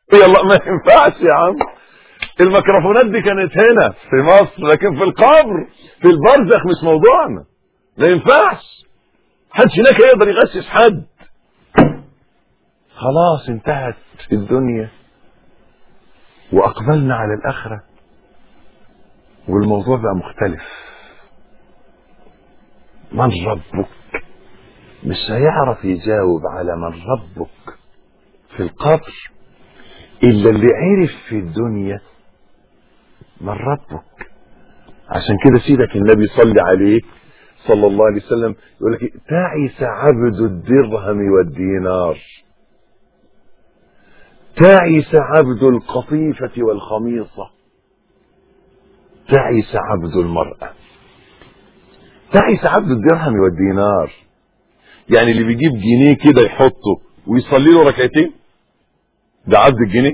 يلا ما ينفعش يا عم الميكروفونات دي كانت هنا في مصر لكن في القبر في البرزخ مش موضوعنا ما ينفعش محدش هناك يقدر يغشش حد خلاص انتهت الدنيا واقبلنا على الاخره والموضوع بقى مختلف من ربك مش هيعرف يجاوب على من ربك في القبر الا اللي عرف في الدنيا من ربك عشان كده سيدك النبي صلى عليه صلى الله عليه وسلم يقول لك تعس عبد الدرهم والدينار تعس عبد القطيفة والخميصة تعس عبد المرأة تعس عبد الدرهم والدينار يعني اللي بيجيب جنيه كده يحطه ويصلي له ركعتين ده عبد الجنيه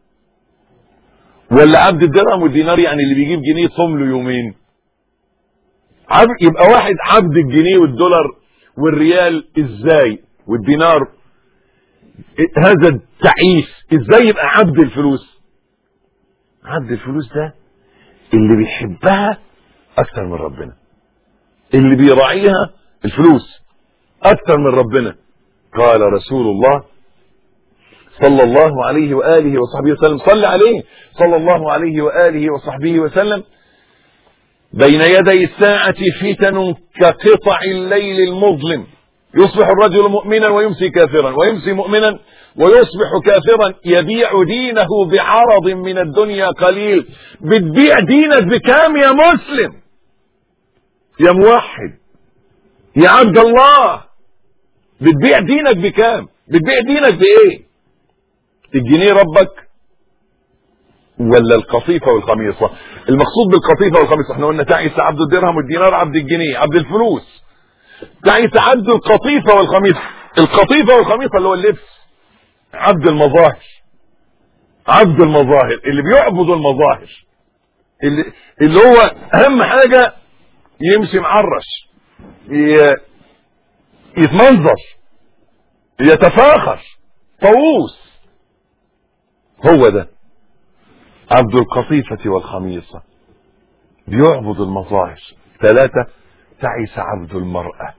ولا عبد الدرهم والدينار يعني اللي بيجيب جنيه يصوم له يومين عبد يبقى واحد عبد الجنيه والدولار والريال ازاي والدينار هذا التعيس ازاي يبقى عبد الفلوس عبد الفلوس ده اللي بيحبها اكتر من ربنا اللي بيراعيها الفلوس اكتر من ربنا قال رسول الله صلى الله عليه واله وصحبه وسلم صلى عليه صلى الله عليه واله وصحبه وسلم بين يدي الساعة فتن كقطع الليل المظلم يصبح الرجل مؤمنا ويمسي كافرا ويمسي مؤمنا ويصبح كافرا يبيع دينه بعرض من الدنيا قليل بتبيع دينك بكام يا مسلم يا موحد يا عبد الله بتبيع دينك بكام بتبيع دينك بايه الجنيه ربك ولا القطيفه والخميصه المقصود بالقطيفه والخميصه احنا قلنا تعيس عبد الدرهم والدينار عبد الجنيه عبد الفلوس تعيس عبد القطيفه والخميصه القطيفه والخميصه اللي هو اللبس عبد المظاهر عبد المظاهر اللي بيعبد المظاهر اللي, اللي هو اهم حاجه يمشي معرش ي- يتمنظر يتفاخر طاووس هو ده عبد القطيفة والخميصة بيعبد المظاهر ثلاثة تعس عبد المرأة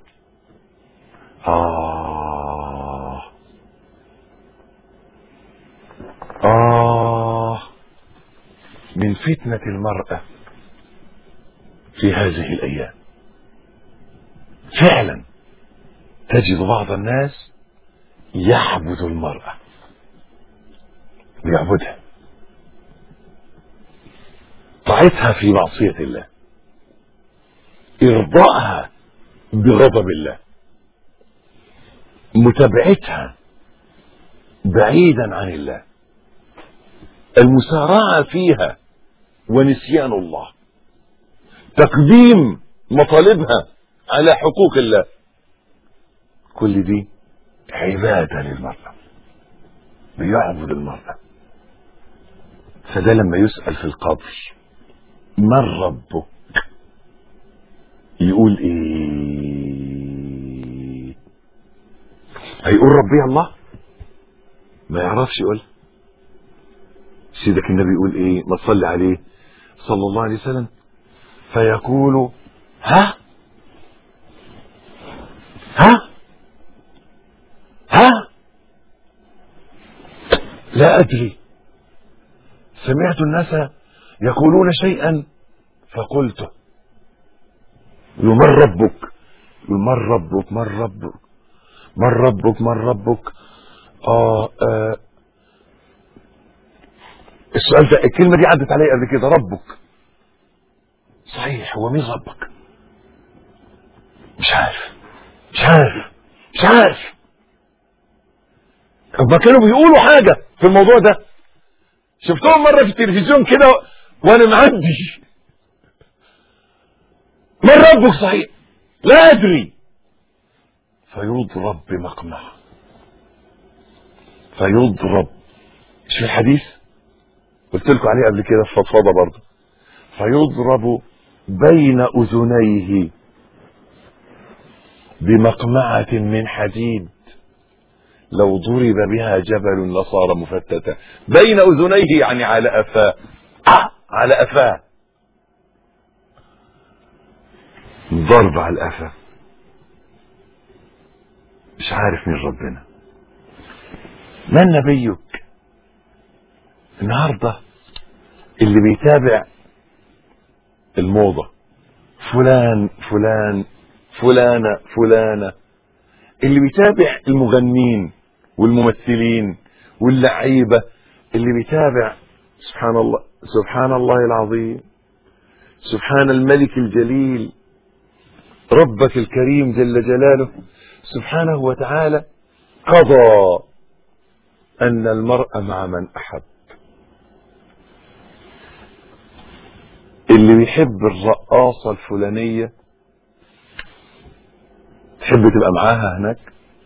آه آه من فتنة المرأة في هذه الأيام فعلا تجد بعض الناس يعبد المرأة بيعبدها طاعتها في معصية الله إرضائها بغضب الله متابعتها بعيدا عن الله المسارعة فيها ونسيان الله تقديم مطالبها على حقوق الله كل دي عبادة للمرأة بيعبد المرأة فده لما يسأل في القبر من ربك يقول ايه هيقول ربي الله ما يعرفش يقول سيدك النبي يقول ايه ما تصلي عليه صلى الله عليه وسلم فيقول ها ها ها لا ادري سمعت الناس يقولون شيئا فقلته يقول من ربك يقول من ربك من ربك من ربك من ربك آه, آه السؤال ده الكلمة دي عدت علي قبل كده ربك صحيح هو مين ربك مش عارف مش عارف مش عارف هما كانوا بيقولوا حاجة في الموضوع ده شفتهم مرة في التلفزيون كده وانا معدي من ربك صحيح لا ادري فيضرب بمقمع فيضرب مش في الحديث قلت لكم عليه قبل كده في فضفضه برضه فيضرب بين اذنيه بمقمعه من حديد لو ضرب بها جبل لصار مفتتا بين اذنيه يعني على افاه آه على افاه ضرب على الافاه مش عارف مين ربنا من نبيك النهارده اللي بيتابع الموضة فلان فلان فلانة فلانة اللي بيتابع المغنين والممثلين واللعيبة اللي بيتابع سبحان الله سبحان الله العظيم سبحان الملك الجليل ربك الكريم جل جلاله سبحانه وتعالى قضى أن المرء مع من أحب اللي بيحب الرقاصة الفلانية تحب تبقى معاها هناك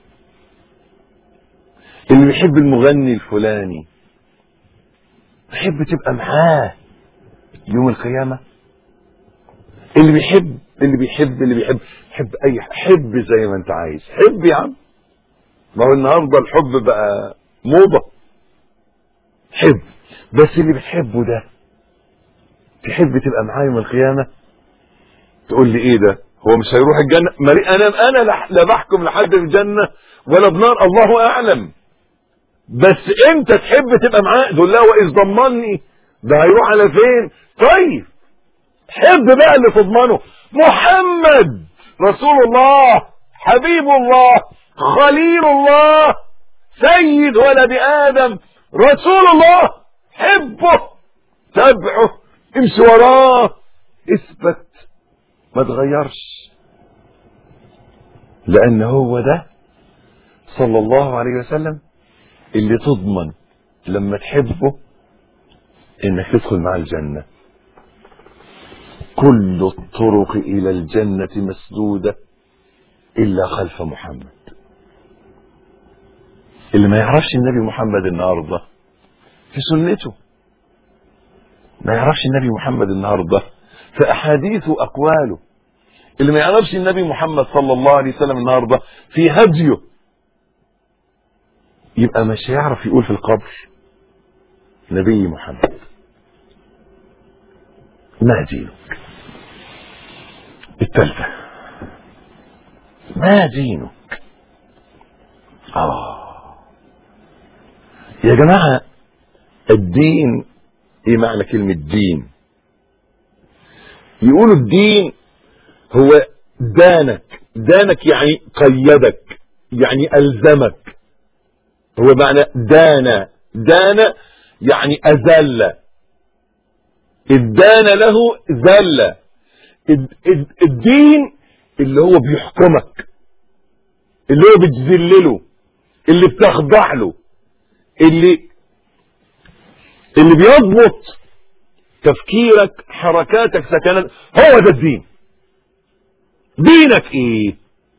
اللي بيحب المغني الفلاني تحب تبقى معاه يوم القيامة اللي بيحب اللي بيحب اللي بيحب حب اي حب زي ما انت عايز حب يا عم ما هو النهارده الحب بقى موضة حب بس اللي بتحبه ده تحب تبقى معاه يوم القيامة تقول لي ايه ده هو مش هيروح الجنة مري انا انا لا- لا بحكم لحد في الجنة ولا بنار الله اعلم بس انت تحب تبقى معاه تقول لا واذ ضمني ده هيروح على فين طيب حب بقى اللي تضمنه محمد رسول الله حبيب الله خليل الله سيد ولد ادم رسول الله حبه تابعه امشي وراه اثبت ما تغيرش لان هو ده صلى الله عليه وسلم اللي تضمن لما تحبه انك تدخل مع الجنة كل الطرق الى الجنة مسدودة الا خلف محمد اللي ما يعرفش النبي محمد النهاردة في سنته ما يعرفش النبي محمد النهاردة في أحاديثه وأقواله اللي ما يعرفش النبي محمد صلى الله عليه وسلم النهاردة في هديه يبقى مش هيعرف يقول في القبر نبي محمد ما دينك الثالثة ما دينك آه يا جماعة الدين ايه معنى كلمة دين يقولوا الدين هو دانك دانك يعني قيدك يعني ألزمك هو معنى دان دان يعني أذل الدان له ذل الد- الد- الدين اللي هو بيحكمك اللي هو بتذلله اللي بتخضع له اللي اللي بيضبط تفكيرك حركاتك سكنات هو ده الدين دينك ايه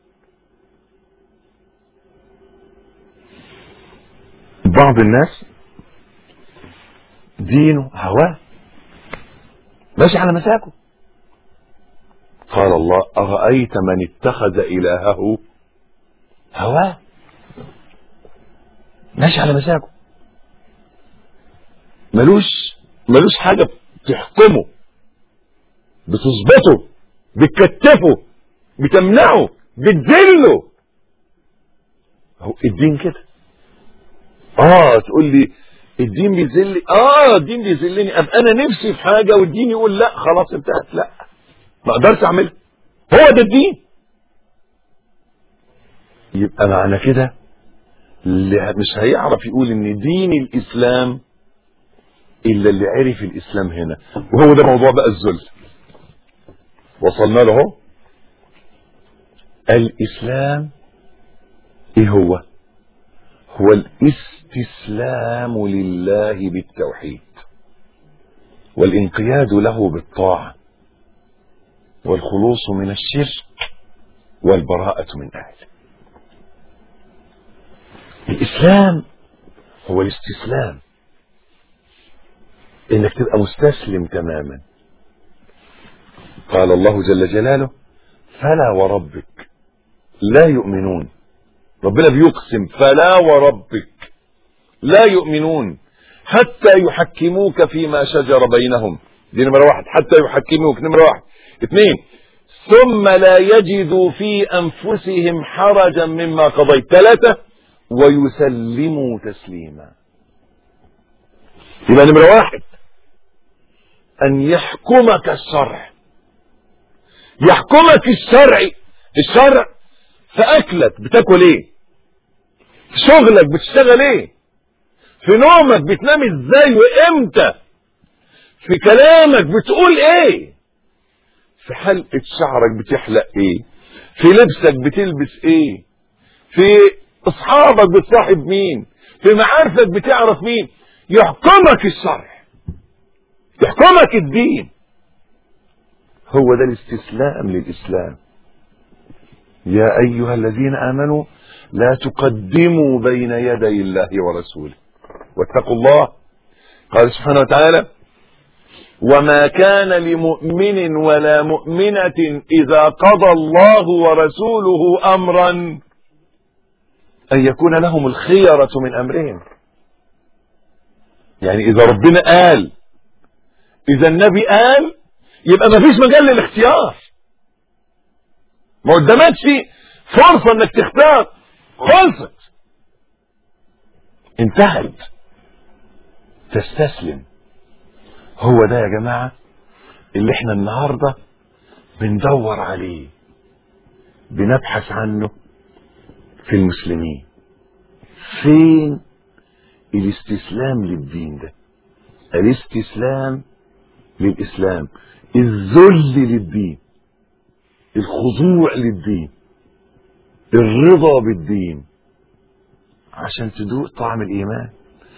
بعض الناس دينه هواه ماشي على مساكه قال الله أرأيت من اتخذ إلهه هواه ماشي على مساكه ملوش ملوش حاجة بتحكمه بتظبطه بتكتفه بتمنعه بتذله هو الدين كده اه تقول لي الدين بيذلني اه الدين بيذلني ابقى انا نفسي في حاجه والدين يقول لا خلاص انتهت لا ما اقدرش اعملها هو ده الدين يبقى معنى كده اللي مش هيعرف يقول ان دين الاسلام الا اللي عرف الاسلام هنا وهو ده موضوع بقى الذل وصلنا له اهو الاسلام ايه هو هو الاستسلام لله بالتوحيد والانقياد له بالطاعه والخلوص من الشرك والبراءه من اهله الاسلام هو الاستسلام انك تبقى مستسلم تماما قال الله جل جلاله فلا وربك لا يؤمنون ربنا بيقسم فلا وربك لا يؤمنون حتى يحكموك فيما شجر بينهم دي نمرة واحد حتى يحكموك نمرة واحد اثنين ثم لا يجدوا في أنفسهم حرجا مما قضيت ثلاثة ويسلموا تسليما يبقى نمرة واحد أن يحكمك الشرع يحكمك الشرع الشرع في أكلك بتاكل إيه في شغلك بتشتغل إيه في نومك بتنام إزاي وإمتى في كلامك بتقول إيه في حلقة شعرك بتحلق إيه في لبسك بتلبس إيه في أصحابك بتصاحب مين في معارفك بتعرف مين يحكمك الشرع يحكمك الدين هو ده الاستسلام للإسلام يا أيها الذين آمنوا لا تقدموا بين يدي الله ورسوله واتقوا الله قال سبحانه وتعالى وما كان لمؤمن ولا مؤمنة إذا قضى الله ورسوله أمرا أن يكون لهم الخيرة من أمرهم يعني إذا ربنا قال إذا النبي قال يبقى ما فيش مجال للاختيار ما قدامكش فرصة انك تختار خلصت انتهت تستسلم هو ده يا جماعة اللي احنا النهاردة بندور عليه بنبحث عنه في المسلمين فين الاستسلام للدين ده الاستسلام للإسلام الذل للدين الخضوع للدين الرضا بالدين عشان تدوق طعم الإيمان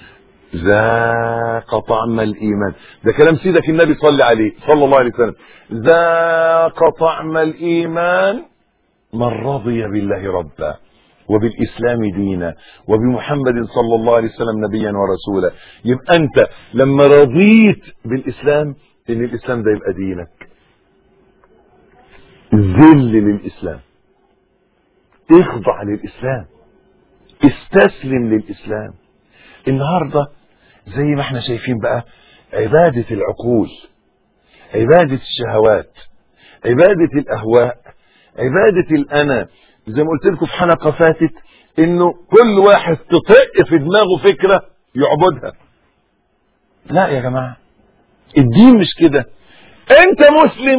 ذاق طعم الإيمان ده كلام سيدك النبي صلى عليه صلى الله عليه وسلم ذاق طعم الإيمان من رضي بالله ربا وبالإسلام دينا وبمحمد صلى الله عليه وسلم نبيا ورسولا يبقى أنت لما رضيت بالإسلام إن الإسلام ده يبقى دينك ذل للإسلام اخضع للإسلام استسلم للإسلام النهاردة زي ما احنا شايفين بقى عبادة العقول عبادة الشهوات عبادة الأهواء عبادة الأنا زي ما قلت لكم في حلقة فاتت انه كل واحد تطق في دماغه فكرة يعبدها لا يا جماعة الدين مش كده انت مسلم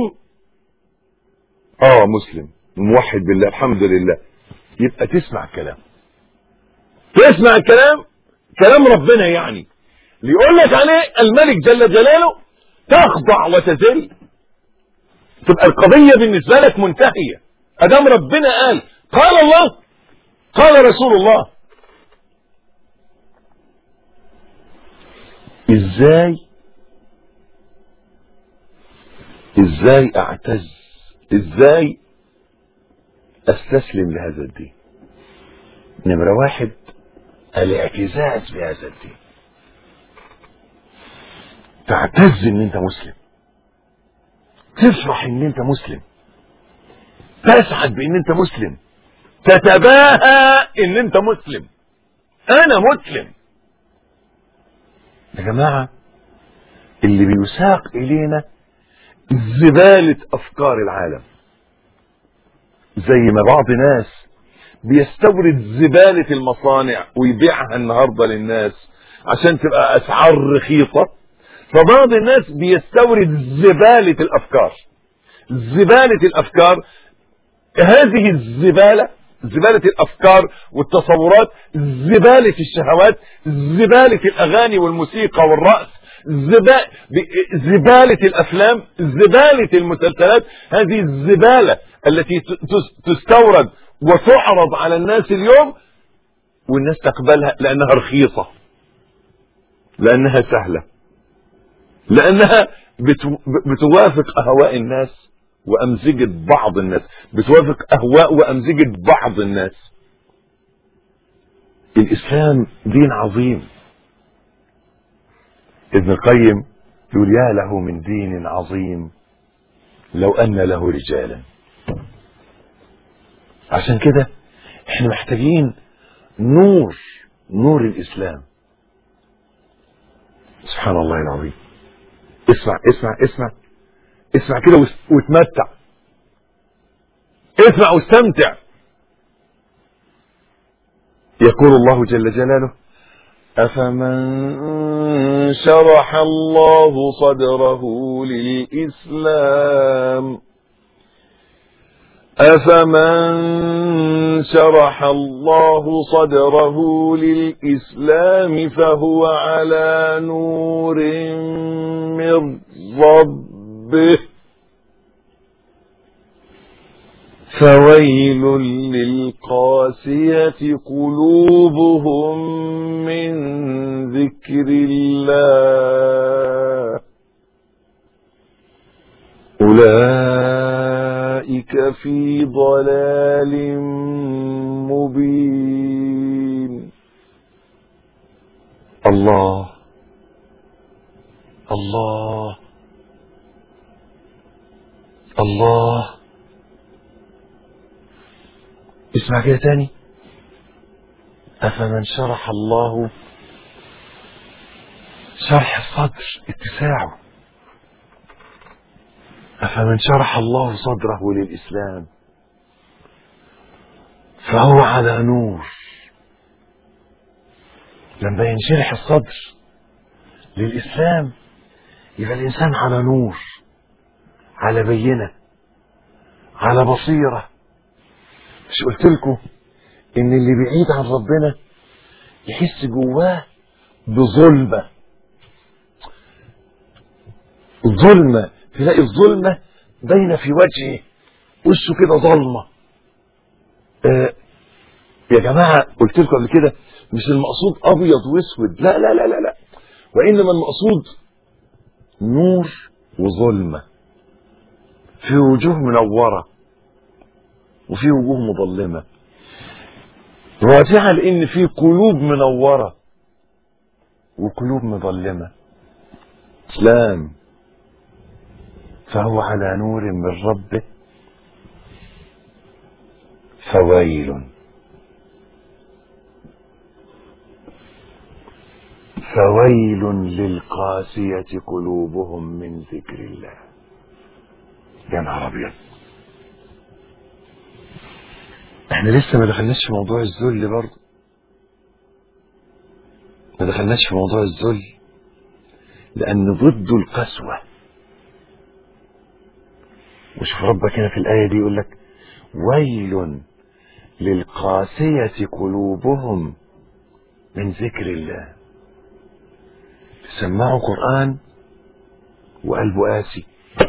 اه مسلم موحد بالله الحمد لله يبقى تسمع الكلام تسمع الكلام كلام ربنا يعني اللي يقول لك عليه الملك جل جلاله تخضع وتذل تبقى القضية بالنسبة لك منتهية ادام ربنا قال قال الله قال رسول الله ازاي ازاي اعتز ازاي استسلم لهذا الدين نمرة واحد الاعتزاز بهذا الدين تعتز ان انت مسلم تفرح ان انت مسلم تسعد بان انت مسلم تتباهى ان انت مسلم انا مسلم يا جماعة اللي بيساق الينا زبالة افكار العالم زي ما بعض ناس بيستورد زبالة المصانع ويبيعها النهاردة للناس عشان تبقى اسعار رخيصة فبعض الناس بيستورد زبالة الافكار زبالة الافكار هذه الزبالة زبالة الافكار والتصورات زبالة الشهوات زبالة الاغاني والموسيقى والرأس زبا- ب- زبالة الافلام زبالة المسلسلات هذه الزبالة التي ت- تس- تستورد وتعرض على الناس اليوم والناس تقبلها لانها رخيصة لانها سهلة لانها بتو- بتوافق اهواء الناس وامزجة بعض الناس بتوافق اهواء وامزجة بعض الناس الاسلام دين عظيم ابن القيم يقول يا له من دين عظيم لو ان له رجالا عشان كده احنا محتاجين نور نور الاسلام سبحان الله العظيم اسمع اسمع اسمع اسمع كده وس- وتمتع اسمع واستمتع يقول الله جل جلاله أفمن شرح الله صدره للإسلام أفمن شرح الله صدره للإسلام فهو على نور من ربه فويل للقاسية قلوبهم من ذكر الله أولئك في ضلال مبين الله الله الله اسمع كده تاني أفمن شرح الله شرح الصدر اتساعه أفمن شرح الله صدره للإسلام فهو على نور لما ينشرح الصدر للإسلام يبقى الإنسان على نور على بينة على بصيرة مش قلت لكم إن اللي بعيد عن ربنا يحس جواه بظلمة ظلمة تلاقي الظلمة باينة في وجهه وشه كده ظلمة آه يا جماعة قلت لكم قبل كده مش المقصود أبيض وأسود لا لا لا لا لا وإنما المقصود نور وظلمة في وجوه منورة وفي وجوه مظلمة راجعة لأن في قلوب منورة وقلوب مظلمة إسلام فهو على نور من ربه فويل فويل للقاسية قلوبهم من ذكر الله يا نهار أبيض احنا لسه ما دخلناش في موضوع الذل برضه ما دخلناش في موضوع الذل لأن ضده القسوة وشوف ربك هنا في الآية دي يقول لك ويل للقاسية قلوبهم من ذكر الله سمعوا قرآن وقلبه قاسي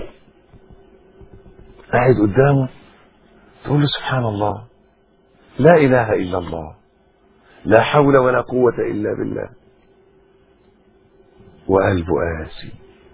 قاعد قدامه تقول له سبحان الله لا إله إلا الله لا حول ولا قوة إلا بالله وقلبه قاسي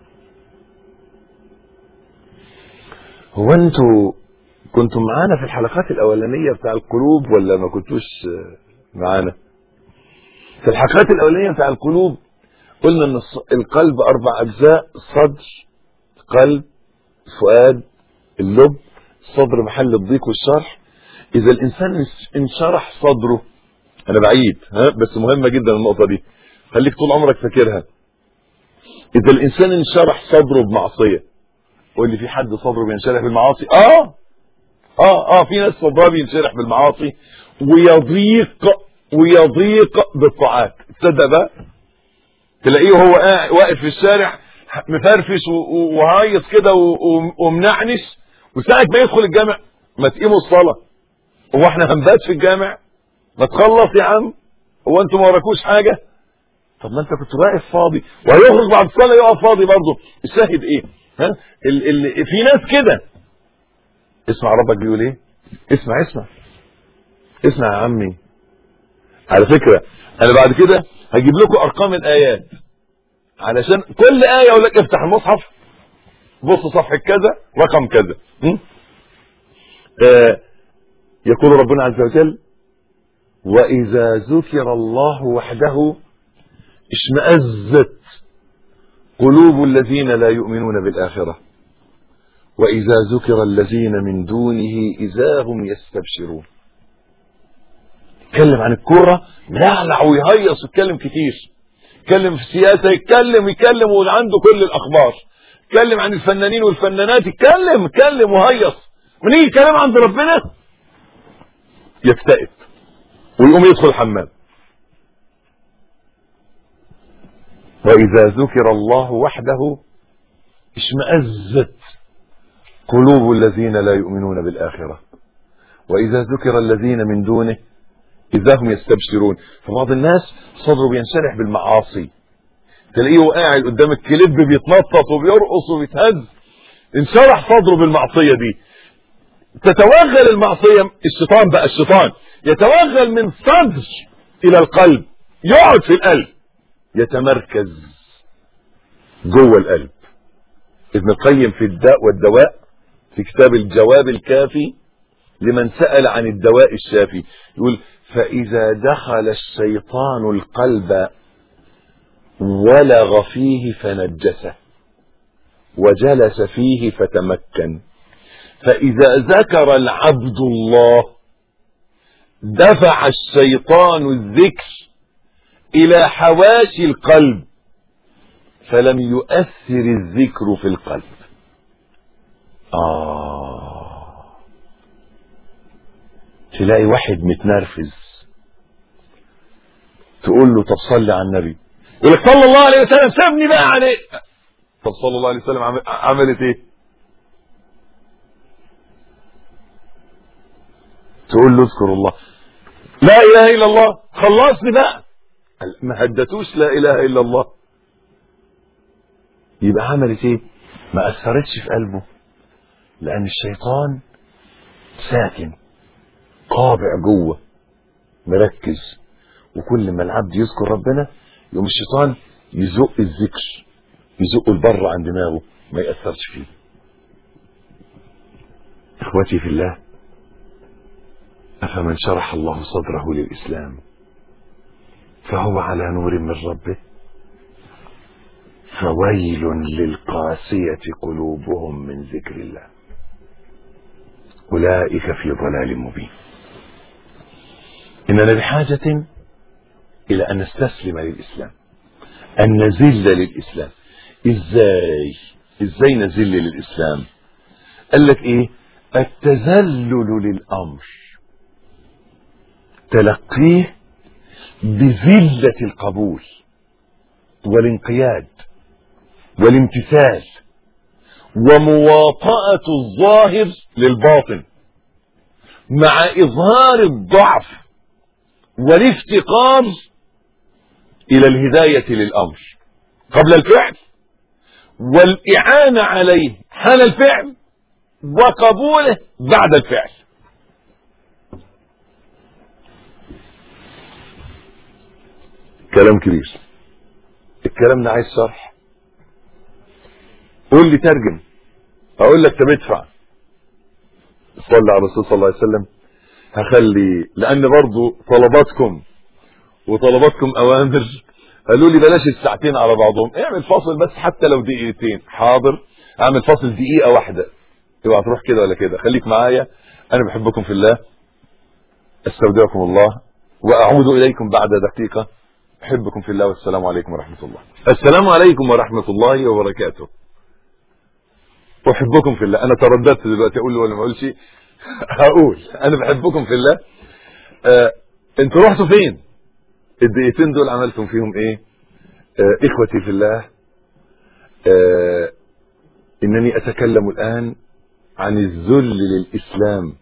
هو انتوا كنتم معانا في الحلقات الأولانية بتاع القلوب ولا ما كنتوش معانا في الحلقات الأولانية بتاع القلوب قلنا ان الص- القلب اربع اجزاء الصدر القلب الفؤاد اللب الصدر محل الضيق والشرح اذا الانسان انش- انشرح صدره انا بعيد ها بس مهمه جدا النقطه دي خليك طول عمرك فاكرها اذا الانسان انشرح صدره بمعصيه قول لي في حد صدره بينشرح بالمعاصي اه اه اه في ناس صدرها بينشرح بالمعاصي ويضيق ويضيق بالطاعات تصدق بقى تلاقيه وهو قاعد واقف في الشارع مفرفش و- و- وهايص كده و- و- ومنعنش وساعة ما يدخل الجامع ما تقيموا الصلاة هو احنا هنبات في الجامع ما تخلص يا عم هو انتوا ما وراكوش حاجة طب ما انت كنت واقف فاضي وهيخرج بعد الصلاة يقف فاضي برضه الشاهد ايه ها ال ال في ناس كده اسمع ربك بيقول ايه اسمع اسمع اسمع يا عمي على فكرة انا بعد كده هجيب لكم ارقام الايات علشان كل آية اقول لك افتح المصحف بص صفحة كذا رقم كذا م? آه يقول ربنا عز وجل وإذا ذكر الله وحده اشمأزت قلوب الذين لا يؤمنون بالآخرة وإذا ذكر الذين من دونه إذا هم يستبشرون يتكلم عن الكرة يعلع ويهيص ويتكلم كتير يتكلم في السياسة يتكلم يتكلم وعنده كل الأخبار يتكلم عن الفنانين والفنانات يتكلم يتكلم وهيص ونيجي الكلام عند ربنا يكتئب ويقوم يدخل الحمام وإذا ذكر الله وحده اشمأزت قلوب الذين لا يؤمنون بالآخرة وإذا ذكر الذين من دونه إذا هم يستبشرون فبعض الناس صدره بينشرح بالمعاصي تلاقيه قاعد قدام الكليب بيتنطط وبيرقص وبيتهز انشرح صدره بالمعصية دي تتوغل المعصية الشيطان بقى الشيطان يتوغل من صدر إلى القلب يقعد في القلب يتمركز جوه القلب ابن القيم في الداء والدواء في كتاب الجواب الكافي لمن سأل عن الدواء الشافي يقول فإذا دخل الشيطان القلب ولغ فيه فنجسه وجلس فيه فتمكن فإذا ذكر العبد الله دفع الشيطان الذكر إلى حواشي القلب فلم يؤثر الذكر في القلب آه تلاقي واحد متنرفز تقول له طب صلي على النبي يقول لك صلى الله عليه وسلم سيبني بقى عليه طب صلى الله عليه وسلم عمل- عملت ايه تقول له اذكر الله لا اله الا الله خلصني بقى قال ما هدتوش لا اله الا الله يبقى عملت ايه ما اثرتش في قلبه لان الشيطان ساكن قابع جوه مركز وكل ما العبد يذكر ربنا يقوم الشيطان يزق الذكر يزقه لبره عن دماغه ما يأثرش فيه اخوتي في الله افمن شرح الله صدره للاسلام فهو على نور من ربه فويل للقاسية قلوبهم من ذكر الله أولئك في ضلال مبين إننا بحاجة إلى أن نستسلم للإسلام أن نزل للإسلام إزاي إزاي نزل للإسلام قال لك إيه التذلل للأمر تلقيه بذلة القبول والانقياد والامتثال ومواطأة الظاهر للباطن مع إظهار الضعف والافتقار إلى الهداية للأمر قبل الفعل والإعانة عليه حال الفعل وقبوله بعد الفعل كلام كبير الكلام ده عايز شرح قول لي ترجم اقول لك طب ادفع صلى على الرسول صلى الله عليه وسلم هخلي لان برضو طلباتكم وطلباتكم اوامر قالوا لي بلاش الساعتين على بعضهم اعمل فاصل بس حتى لو دقيقتين حاضر اعمل فاصل دقيقه واحده اوعى تروح كده ولا كده خليك معايا انا بحبكم في الله استودعكم الله واعود اليكم بعد دقيقه احبكم في الله والسلام عليكم ورحمه الله السلام عليكم ورحمه الله وبركاته احبكم في الله انا ترددت دلوقتي اقول ولا ما اقولش هقول انا بحبكم في الله آه انتوا رحتوا فين الدقيقتين دول عملتم فيهم ايه آه اخوتي في الله آه انني اتكلم الان عن الذل للاسلام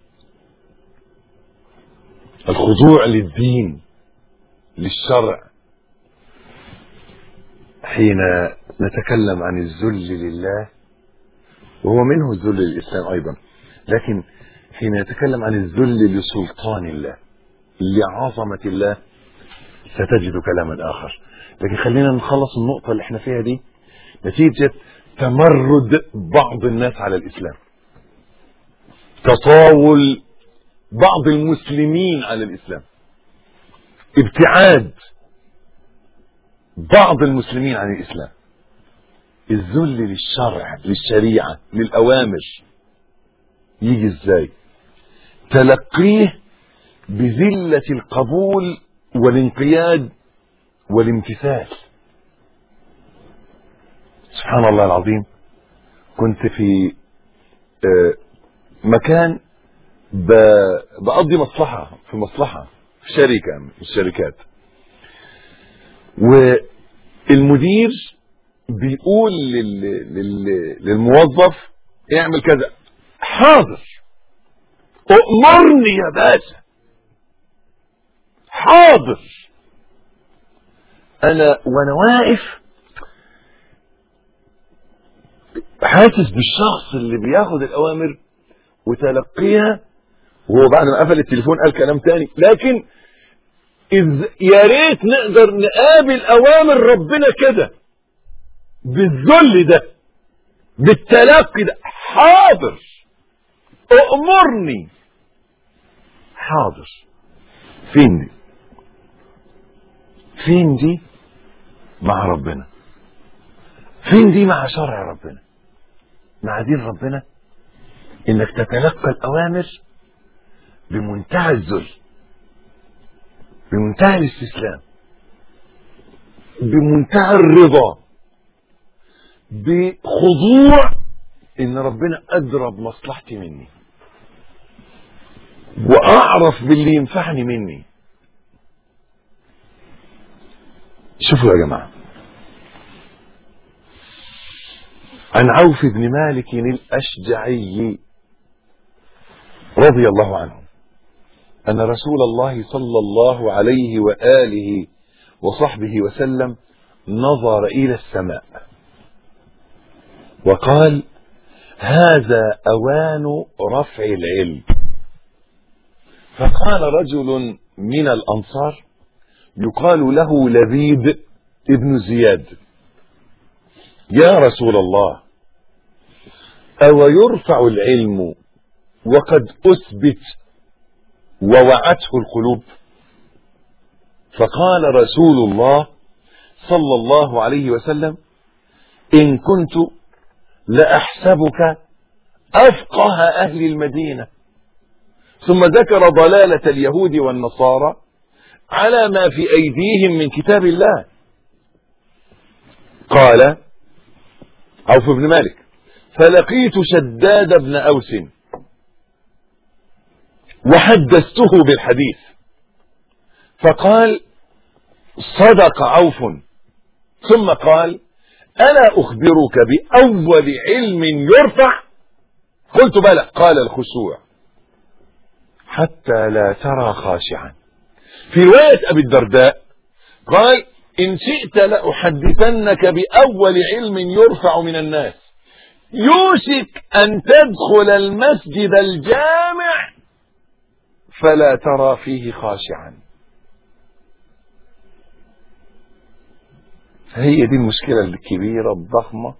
الخضوع للدين للشرع حين نتكلم عن الذل لله وهو منه الذل للإسلام أيضا لكن حين يتكلم عن الذل لسلطان الله لعظمة الله ستجد كلاما آخر لكن خلينا نخلص النقطة اللي احنا فيها دي نتيجة تمرد بعض الناس على الإسلام تطاول بعض المسلمين على الإسلام ابتعاد بعض المسلمين عن الإسلام الذل للشرع للشريعة للأوامر يجي ازاي تلقيه بذلة القبول والانقياد والامتثال سبحان الله العظيم كنت في آه، مكان ب- بقضي مصلحة في مصلحة في شركة من الشركات والمدير بيقول لل... لل... للموظف اعمل كذا حاضر أؤمرني يا باشا حاضر أنا وأنا واقف حاسس بالشخص اللي بياخد الأوامر وتلقيها وهو بعد ما قفل التليفون قال كلام تاني لكن إذ يا ريت نقدر نقابل أوامر ربنا كده بالذل ده بالتلقي ده حاضر أؤمرني حاضر فين دي فين دي مع ربنا فين دي مع شرع ربنا مع دين ربنا انك تتلقى الاوامر بمنتهى الذل بمنتهى الاستسلام بمنتهى الرضا بخضوع ان ربنا ادرى بمصلحتي مني واعرف باللي ينفعني مني شوفوا يا جماعه عن عوف بن مالك الاشجعي رضي الله عنه ان رسول الله صلى الله عليه واله وصحبه وسلم نظر الى السماء وقال هذا اوان رفع العلم فقال رجل من الانصار يقال له لبيد ابن زياد يا رسول الله أو يرفع العلم وقد أثبت ووعته القلوب فقال رسول الله صلى الله عليه وسلم إن كنت لأحسبك أفقه أهل المدينة ثم ذكر ضلالة اليهود والنصارى على ما في أيديهم من كتاب الله قال عوف بن مالك فلقيت شداد بن أوس وحدثته بالحديث فقال صدق عوف ثم قال ألا أخبرك بأول علم يرفع قلت بلى قال الخشوع حتى لا ترى خاشعا في رواية أبي الدرداء قال إن شئت لأحدثنك بأول علم يرفع من الناس يوشك أن تدخل المسجد الجامع فلا ترى فيه خاشعا هي دي المشكلة الكبيرة الضخمة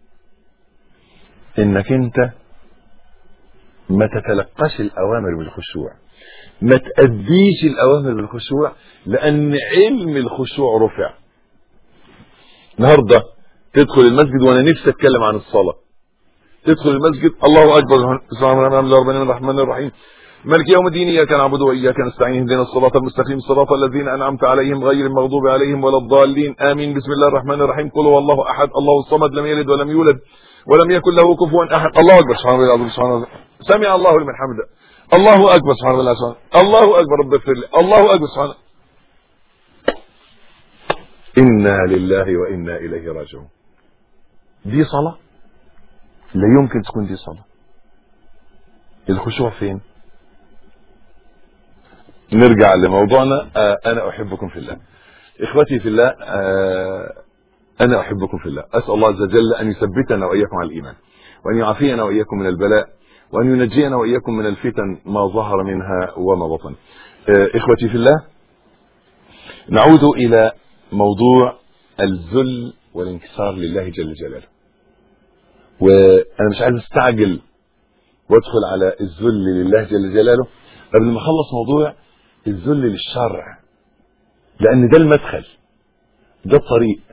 انك انت ما تتلقاش الاوامر بالخشوع ما تأديش الاوامر بالخشوع لان علم الخشوع رفع النهارده تدخل المسجد وانا نفسي اتكلم عن الصلاه تدخل المسجد الله اكبر السلام عليكم ربنا الرحمن الرحيم مالك يوم الدين اياك نعبد واياك نستعين اهدنا الصراط المستقيم صراط الذين انعمت عليهم غير المغضوب عليهم ولا الضالين امين بسم الله الرحمن الرحيم قل هو الله احد الله الصمد لم يلد ولم يولد ولم يكن له كفوا احد الله اكبر سبحان الله العظيم سبحان الله سمع الله لمن حمده الله اكبر سبحان الله سبحان الله اكبر رب اغفر لي الله اكبر سبحان الله انا لله وانا اليه راجعون دي صلاه لا يمكن تكون دي صلاه الخشوع فين نرجع لموضوعنا آه انا احبكم في الله اخوتي في الله آه انا احبكم في الله اسال الله عز وجل ان يثبتنا واياكم على الايمان وان يعافينا واياكم من البلاء وان ينجينا واياكم من الفتن ما ظهر منها وما بطن آه اخوتي في الله نعود الى موضوع الذل والانكسار لله جل جلاله وانا مش عايز استعجل وادخل على الذل لله جل جلاله قبل ما اخلص موضوع الذل للشرع لان ده المدخل ده الطريق